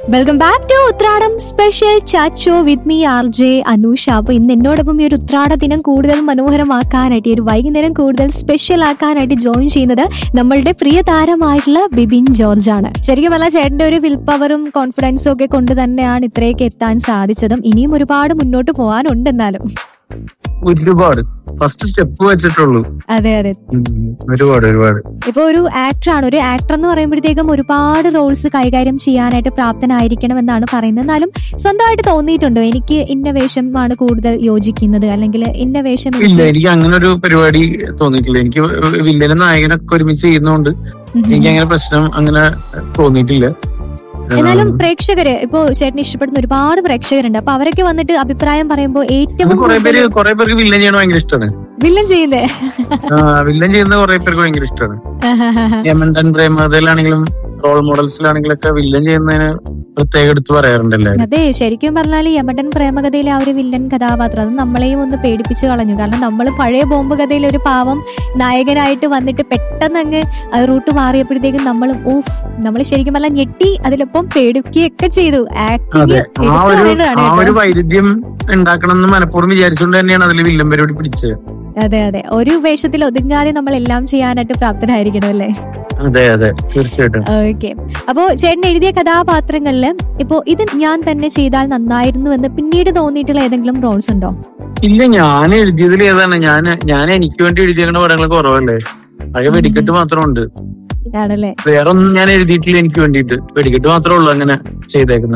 Welcome back to Uthradam special ചാച്ചോ with me R J Anusha അപ്പൊ ഇന്ന് എന്നോടൊപ്പം ഈ ഒരു ഉത്രാട ദിനം കൂടുതൽ മനോഹരമാക്കാനായിട്ട് ഈ ഒരു വൈകുന്നേരം കൂടുതൽ സ്പെഷ്യൽ ആക്കാനായിട്ട് ജോയിൻ ചെയ്യുന്നത് നമ്മളുടെ പ്രിയ താരമായിട്ടുള്ള ബിബിൻ ജോർജ് ആണ് ശരിക്കും പറഞ്ഞാൽ ചേട്ടന്റെ ഒരു വിൽ പവറും കോൺഫിഡൻസും ഒക്കെ കൊണ്ട് തന്നെയാണ് ഇത്രയൊക്കെ എത്താൻ സാധിച്ചതും ഇനിയും ഒരുപാട് മുന്നോട്ട് പോകാനുണ്ട് എന്നാലും ഒരുപാട് ഫസ്റ്റ് സ്റ്റെപ്പ് വെച്ചിട്ടുള്ളൂ അതെ അതെ ഉം, ഒരുപാട് ഒരുപാട് ഇപ്പൊ ഒരു ആക്ടറാണ് ഒരു ആക്ടർ എന്ന് പറയുമ്പോഴത്തേക്കും ഒരുപാട് റോൾസ് കൈകാര്യം ചെയ്യാനായിട്ട് പ്രാപ്തനായിരിക്കണം എന്നാണ് പറയുന്നത് എന്നാലും സ്വന്തമായിട്ട് തോന്നിയിട്ടുണ്ടോ എനിക്ക് ഇന്ന വേഷമാണ് കൂടുതൽ യോജിക്കുന്നത് അല്ലെങ്കിൽ ഇന്ന വേഷം ഇല്ല എനിക്ക് എനിക്ക് അങ്ങനെ ഒരു പരിപാടി തോന്നിയിട്ടില്ല എനിക്ക് വില്ലനും നായകനൊക്കെ ഒരുമിച്ച് ചെയ്യുന്നോണ്ട് ഉം. എനിക്ക് അങ്ങനെ പ്രശ്നം അങ്ങനെ തോന്നിയിട്ടില്ല എന്നാലും പ്രേക്ഷകര് ഇപ്പോ ചേട്ടന് ഇഷ്ടപ്പെടുന്ന ഒരുപാട് പ്രേക്ഷകരുണ്ട് അപ്പൊ അവരൊക്കെ വന്നിട്ട് അഭിപ്രായം പറയുമ്പോൾ അത് ഏറ്റവും കുറെ പേര് കുറെ പേർക്ക് വില്ലൻ ചെയ്യണ ഭയങ്കര ഇഷ്ടമാണ് വില്ലൻ ചെയ്യുന്നേ വില്ലൻ ചെയ്യുന്ന കുറെ പേർക്ക് ഭയങ്കര ഇഷ്ടമാണ് യമണ്ടൻ പ്രേമതയിലാണെങ്കിലും റോൾ മോഡൽസിലാണെങ്കിലൊക്കെ വില്ലൻ ചെയ്യുന്നതിന് പ്രത്യേകം എടുത്ത് പറയാറുണ്ടല്ലേ അതെ ശരിക്കും പറഞ്ഞാൽ യമടൻ പ്രേമകഥയിലെ ആ ഒരു വില്ലൻ കഥാപാത്രം അത് നമ്മളെയും ഒന്ന് പേടിപ്പിച്ച് കളഞ്ഞു കാരണം നമ്മൾ പഴയ ബോംബ് കഥയിലെ ഒരു പാവം നായകനായിട്ട് വന്നിട്ട് പെട്ടെന്ന് അങ്ങ് ആ റൂട്ട് മാറിയപ്പോഴത്തേക്കും നമ്മൾ ഊഫ് നമ്മൾ ശരിക്കും പറഞ്ഞാൽ ഞെട്ടി അതിലൊപ്പം പേടിക്കുകയൊക്കെ ചെയ്തു അതെ ആക്ടിങ് ആ ഒരു പറയുന്നതാണ് ആ ഒരു കേട്ടോ. വൈരുദ്ധ്യം ഉണ്ടാക്കണം എന്ന് മനഃപൂർവ്വം വിചാരിച്ചുകൊണ്ട് തന്നെയാണ് അതിൽ വില്ലൻ പരിപാടി പിടിച്ചത് അതെ അതെ ഒരു വേഷത്തിൽ ഒതുങ്ങാതെ നമ്മൾ എല്ലാം ചെയ്യാനായിട്ട് പ്രാപ്തരായിരിക്കണം അല്ലേ അതെ അതെ തീർച്ചയായിട്ടും ഓക്കെ അപ്പോ ചേട്ടൻ എഴുതിയ കഥാപാത്രങ്ങളില് ഇപ്പോ ഇത് ഞാൻ തന്നെ ചെയ്താൽ നന്നായിരുന്നു എന്ന് പിന്നീട് തോന്നിയിട്ടുള്ള ഏതെങ്കിലും റോൾസ് ഉണ്ടോ ഇല്ല ഞാൻ എഴുതിയതിൽ ഏതാണ് ഞാൻ ഞാൻ എനിക്ക് വേണ്ടി എഴുതിയേക്കുന്ന പടങ്ങൾ കുറവല്ലേ ആകെ വെടിക്കെട്ട് മാത്രമുണ്ട് ആണല്ലേ വേറെ ഒന്നും ഞാൻ എഴുതിയിട്ടില്ല എനിക്ക് വേണ്ടിയിട്ട് വെടിക്കെട്ട് മാത്രമേ ഉള്ളൂ അങ്ങനെ ചെയ്തേക്കുന്നത്